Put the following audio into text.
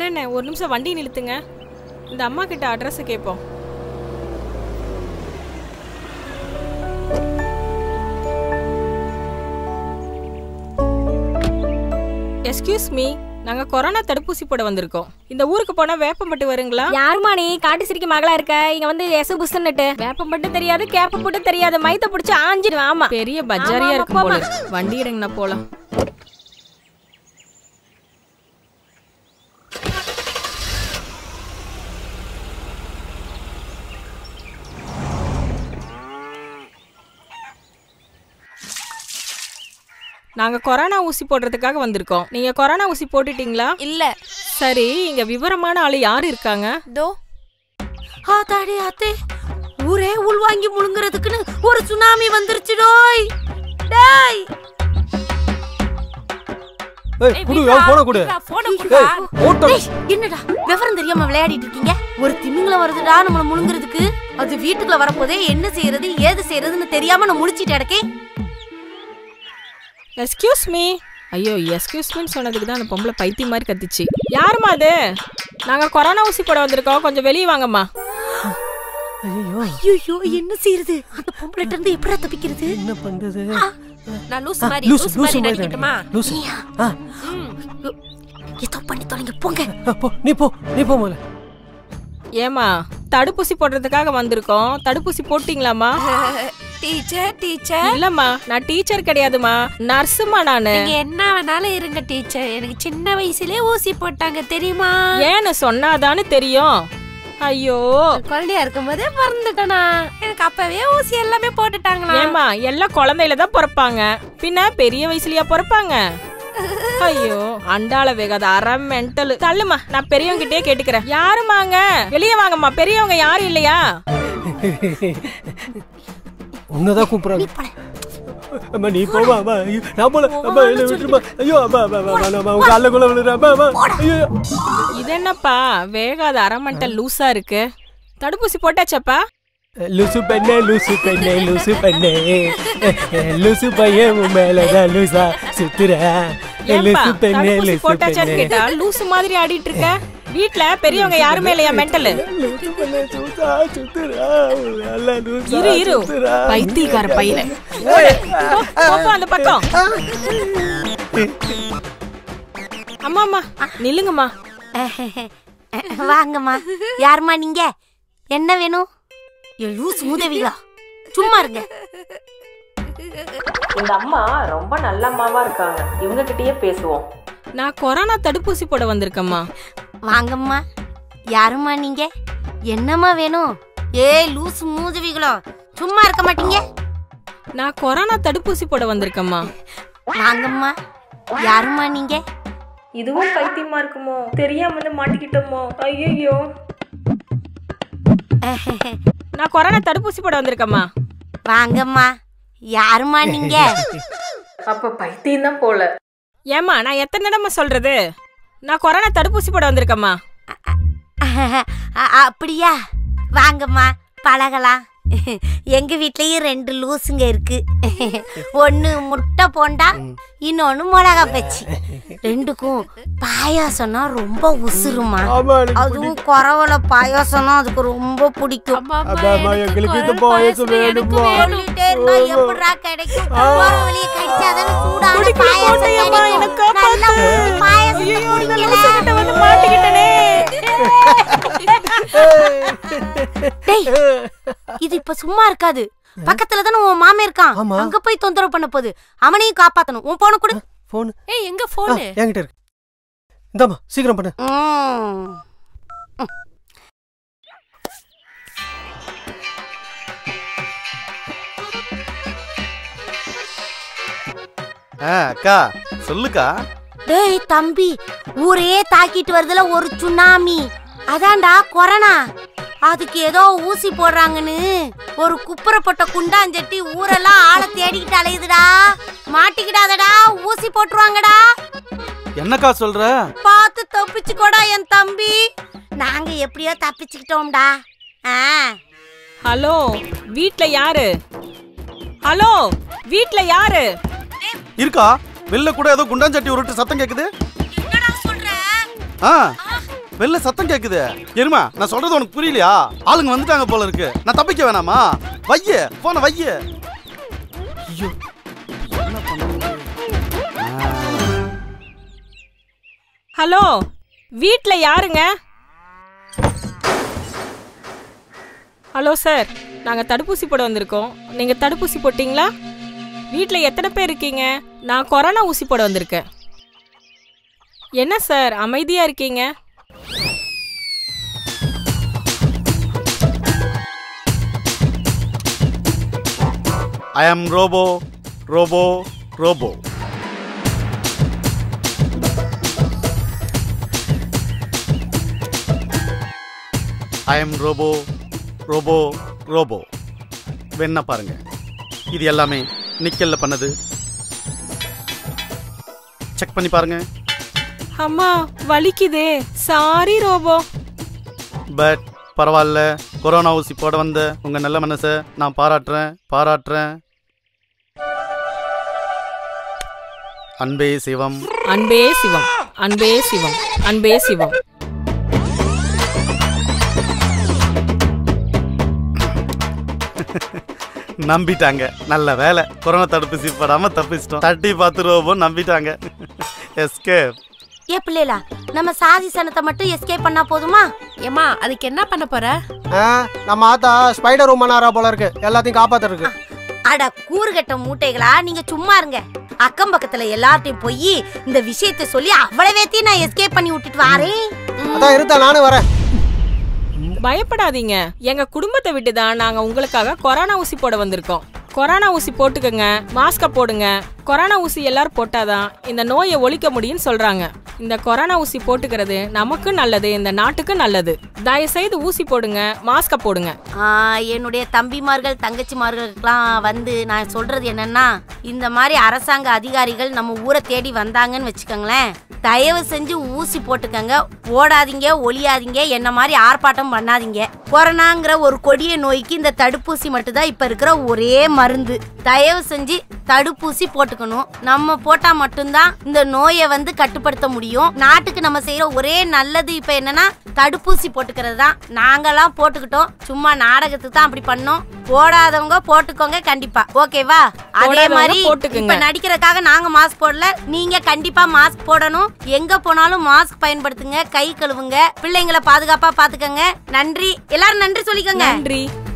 அண்ணே ஒரு நிமிஷம் வண்டி நிறுத்துங்க இந்த அம்மா கிட்ட அட்ரஸ் கேட்போம் எஸ்கியூஸ் மீ நாங்க கொரோனா தடுப்பூசி போட வந்திருக்கோம் இந்த ஊருக்கு போனா வேப்பம்பட்டு வருங்களா யாருமா நீ காட்டு சிரிக்க மகளா இருக்க இங்க வந்து எசு புஸ்ன்னுட்டு வேப்பம் மட்டும் தெரியாது கேப்ப மட்டும் தெரியாது மைத்த புடிச்சு ஆஞ்சிடுவேன் ஆமா பெரிய பஜாரியா ஆமா, இருக்கும் போல போமா. இருக்கு. வண்டி எடுங்கண்ணா போலாம் நாங்க கொரோனா ஊசி போடுறதுக்காக வந்திருக்கோம் நீங்க கொரோனா ஊசி போட்டுட்டீங்களா இல்ல சரி இங்க விவரமான ஆளு யாரு இருக்காங்க தோ ஆத்தாடி ஆத்தே ஊரே உள்வாங்கி முழுங்குறதுக்குன்னு ஒரு சுனாமி வந்துருச்சு டோய் டேய் ஏய் குடு போன குடு போன குடுடா ஓட்டம் டேய், என்னடா விவரம் தெரியாம விளையாடிட்டு இருக்கீங்க ஒரு திமிங்கலம் வருதுடா நம்மள முழுங்குறதுக்கு அது வீட்டுக்குள்ள வரப்போதே என்ன செய்யறது ஏது செய்யறதுன்னு தெரியாம நான் முழிச்சிட்டு அடக்கேன் எஸ்கியூஸ் மீ ஐயோ எஸ்கியூஸ் மீன்னு சொன்னதுக்கு தான் அந்த பொம்பளை பைத்தியம் மாதிரி கத்துச்சு யாரும்மா அது நாங்க கொரோனா ஊசி போட வந்திருக்கோம் கொஞ்சம் வெளியே வாங்கம்மா ஐயோ ஐயோ என்ன செய்யறது அந்த பொம்பளைட்ட இருந்து எப்படா தப்பிக்கிறது என்ன பண்றது நான் லூஸ் ஆ, மாதிரி லூசு லூஸ் லூசு மாதிரி மாதிரி நடிக்கட்டுமா லூசு ஆ ஏதோ பண்ணி தொலைங்க போங்க ஆ, போ நீ போ நீ போ முதல்ல ஏமா தடுப்பூசி போடுறதுக்காக வந்திருக்கோம் தடுப்பூசி போட்டீங்களாம்மா டீச்சர் டீச்சர் இல்லம்மா நான் டீச்சர் கிடையாதுமா நர்ஸுமா நானு நீங்க என்ன வேணாலும் இருங்க டீச்சர் எனக்கு சின்ன வயசுலயே ஊசி போட்டாங்க தெரியுமா ஏன்னு சொன்னாதானே தெரியும் ஐயோ குழந்தையா இருக்கும்போதே பிறந்துட்டேனா எனக்கு அப்பவே ஊசி எல்லாமே போட்டுட்டாங்களா ஏமா எல்லாம் குழந்தையில தான் பிறப்பாங்க பின்ன பெரிய வயசுலயா பிறப்பாங்க ஐயோ அண்டால வேகாத அரை மென்டல் தள்ளுமா நான் பெரியவங்க கிட்டே கேட்டுக்கிறேன் யாருமாங்க வெளியே வாங்கம்மா பெரியவங்க யாரும் இல்லையா உன்னதான் கூப்பிடுறாங்க அம்மா நீ போமா அம்மா ஐயோ, நான் போல அம்மா என்ன விட்டுருமா ஐயோ அம்மா அம்மா அம்மா அம்மா, அம்மா உங்க அல்லக்குள்ள விழுறேன் அம்மா அம்மா ஐயோ இது என்னப்பா வேகாத அரை மென்டல் லூசா இருக்கு தடுப்பூசி போட்டாச்சப்பா லூசு பெண்ணே லூசு பெண்ணே லூசு பெண்ணே லூசு பையன் உன் மேலதான் லூசா சுத்துற ஏன்பா லூசு பெண்ணே தடுப்பூசி லூசு போட்டாச்சான்னு பெண்ணே கேட்டா லூசு மாதிரி ஆடிட்டு இருக்க வீட்ல பெரியவங்க யாருமே இல்லையா மென்டல் லூசு பெண்ணே சுத்தா சுத்துறா நல்லா லூசா இரு இரு சுத்துறா பைத்தியக்கார பையில ஓடு. போ, போ, போ அந்த பக்கம் அம்மா அம்மா நில்லுங்கம்மா வாங்கம்மா யாரும்மா நீங்க என்ன வேணும் ஏ லூஸ் மூதவிகளா சும்மா இருங்க இந்த அம்மா ரொம்ப நல்ல அம்மாவா இருக்காங்க இவங்க கிட்டயே பேசுவோம் நான் கொரோனா தடுப்பூசி போட வந்திருக்கேம்மா வாங்கம்மா யாரும்மா நீங்க என்னம்மா வேணும் ஏ லூஸ் மூதவிகளா சும்மா இருக்க மாட்டீங்க நான் கொரோனா தடுப்பூசி போட வந்திருக்கேம்மா வாங்கம்மா யாரும்மா நீங்க இதுவும் பைத்தியமா இருக்குமோ தெரியாம வந்து மாட்டிக்கிட்டோமோ ஐயோ நான் கொரோனா தடுப்பூசி போட வந்திருக்கேம்மா வாங்கம்மா யாரும்மா நீங்க அப்ப பைத்தியம் தான் போல ஏம்மா நான் எத்தனை இடமா சொல்றது நான் கொரோனா தடுப்பூசி போட வந்திருக்கேம்மா அ- அப்படியா வாங்கம்மா பழகலாம் எங்க வீட்லயும் ரெண்டு லூசுங்க இருக்கு ஒன்னு முட்டை போண்டா இன்னொன்னு மிளகா பச்சி ரெண்டுக்கும் பாயாசம்னா ரொம்ப உசுருமா ஆமா எனக்கு அதுவும் குறவல பாயாசம்னா அதுக்கு ரொம்ப பிடிக்கும் அம்மா அம்மா, அம்மா, எங்களுக்கு இந்த பாயாசம் வேணும்மா. சொல்லிட்டே இருந்தா எப்படிடா கிடைக்கும் போற வழிய கடிச்சாதானே சூடான குடிக்கிற பாயாசம் போதையம்மா, கிடைக்கும். எனக்கு காப்பாத்து. நல்லா ஊத்தி பாயாசத்தை ஐயோ, இந்த குடிக்கல. லூசுகிட்ட வந்து மாட்டிக்கிட்டனே டேய் இது இப்ப சும்மா இருக்காது பக்கத்துல தானே உன் மாமே இருக்கான் ஆமா. அங்க போய் தொந்தரவு பண்ண போகுது அவனையும் காப்பாத்தணும் உன் போன கொடு போன் ஏய் எங்க போனு என்கிட்ட இருக்கு இந்தாம்மா சீக்கிரம் பண்ணு ம். ஆ அக்கா சொல்லுக்கா டேய் தம்பி ஊரே தாக்கிட்டு வருதுல ஒரு சுனாமி அதான்டா கொரோனா அதுக்கு ஏதோ ஊசி போடுறாங்கன்னு ஒரு குப்புறப்பட்ட குண்டாஞ்சட்டி ஊரெல்லாம் ஆளை தேடிக்கிட்டு அலையுதுடா மாட்டிக்கிடாதடா ஊசி போட்டுருவாங்கடா என்னக்கா சொல்ற பார்த்து தப்பிச்சுக்கோடா என் தம்பி நாங்க எப்படியோ தப்பிச்சுக்கிட்டோம்டா ஆ ஹலோ வீட்ல யாரு ஹலோ வீட்ல யாரு இருக்கா வெளில கூட ஏதோ குண்டாஞ்சட்டி உருட்டு சத்தம் கேக்குது என்னடா சொல்ற ஆ வெளில சத்தம் கேக்குது எருமா நான் சொல்றது உனக்கு புரியலையா ஆளுங்க வந்துட்டாங்க போல இருக்கு நான் தப்பிக்க வேணாமா வைய போன வைய ஐயோ என்ன பண்றது? ஹலோ வீட்ல யாருங்க ஹலோ சார் நாங்க தடுப்பூசி போட வந்திருக்கோம் நீங்க தடுப்பூசி போட்டீங்களா வீட்ல எத்தனை பேர் இருக்கீங்க நான் கொரோனா ஊசி போட வந்திருக்கேன் என்ன சார் அமைதியா இருக்கீங்க I am robot robot robot I am robot robot robot வேணா பாருங்க இது எல்லாமே நிக்கல்ல பண்ணது செக் பண்ணி பாருங்க அம்மா வலிக்குதே சாரி ரோபோ பட் பரவாயில்ல கொரோனா ஊசி போட வந்த உங்க நல்ல மனசை நான் பாராட்டுறேன் பாராட்டுறேன் அன்பே சிவம் அன்பே சிவம் அன்பே சிவம் அன்பே சிவம் நம்பிட்டாங்க நல்ல வேலை கொரோனா தடுப்பூசி போடாம தப்பிச்சிட்டோம் தட்டி பார்த்து ரோபோ நம்பிட்டாங்க எஸ்கேப் ஏ பிள்ளைகளா நம்ம சாதி சனத்தை மட்டும் எஸ்கேப் பண்ணா போதுமா ஏமா அதுக்கு என்ன பண்ண போற ஆ, நம்ம ஆத்தா ஸ்பைடர் உமனாரா போல இருக்கு எல்லாத்தையும் காப்பாத்துறதுக்கு அட கூறுகட்ட மூட்டைகளா நீங்க சும்மா இருங்க அக்கம் பக்கத்துல எல்லார்ட்டையும் போய் இந்த விஷயத்தை சொல்லி அவ்வளவேத்தையும் நான் எஸ்கேப் பண்ணி விட்டுட்டு வாரேன் அதான் இருந்தா நானும் வரேன் பயப்படாதீங்க எங்க குடும்பத்தை விட்டு தான் நாங்க உங்களுக்காக கொரோனா ஊசி போட வந்திருக்கோம் கொரோனா ஊசி போட்டுக்கங்க மாஸ்க போடுங்க கொரோனா ஊசி எல்லாரும் போட்டாதான் இந்த நோயை ஒழிக்க முடியும்னு சொல்றாங்க இந்த கொரோனா ஊசி போட்டுக்கிறது நமக்கு நல்லது இந்த நாட்டுக்கு நல்லது தயவு செய்து ஊசி போடுங்க மாஸ்க போடுங்க ஆ, என்னுடைய தம்பிமார்கள் தங்கச்சிமார்களுக்கெல்லாம் வந்து நான் சொல்றது என்னன்னா இந்த மாதிரி அரசாங்க அதிகாரிகள் நம்ம ஊரை தேடி வந்தாங்கன்னு வச்சுக்கோங்களேன் தயவு செஞ்சு ஊசி போட்டுக்கங்க ஓடாதீங்க ஒளியாதீங்க என்ன மாதிரி ஆர்ப்பாட்டம் பண்ணாதீங்க கொரோனாங்கிற ஒரு கொடிய நோய்க்கு இந்த தடுப்பூசி மட்டும்தான் இப்ப இருக்கிற ஒரே மருந்து தயவு செஞ்சு தடுப்பூசி போட்டுக்கணும் நம்ம போட்டா மட்டும்தான் இந்த நோயை வந்து கட்டுப்படுத்த முடியும் நாட்டுக்கு நம்ம செய்யற ஒரே நல்லது இப்ப என்னன்னா தடுப்பூசி போட்டுக்கிறது தான் நாங்கெல்லாம் போட்டுக்கிட்டோம் சும்மா நாடகத்துக்கு தான் அப்படி பண்ணோம் போடாதவங்க போட்டுக்கோங்க கண்டிப்பா ஓகேவா அதே போடாதவங்க மாதிரி போட்டுக்குங்க. இப்ப நடிக்கிறதுக்காக நாங்க மாஸ்க் போடல நீங்க கண்டிப்பா மாஸ்க் போடணும் எங்க போனாலும் மாஸ்க் பயன்படுத்துங்க கை கழுவுங்க பிள்ளைங்களை பாதுகாப்பா பாத்துக்கங்க நன்றி எல்லாரும் நன்றி சொல்லிக்கோங்க நன்றி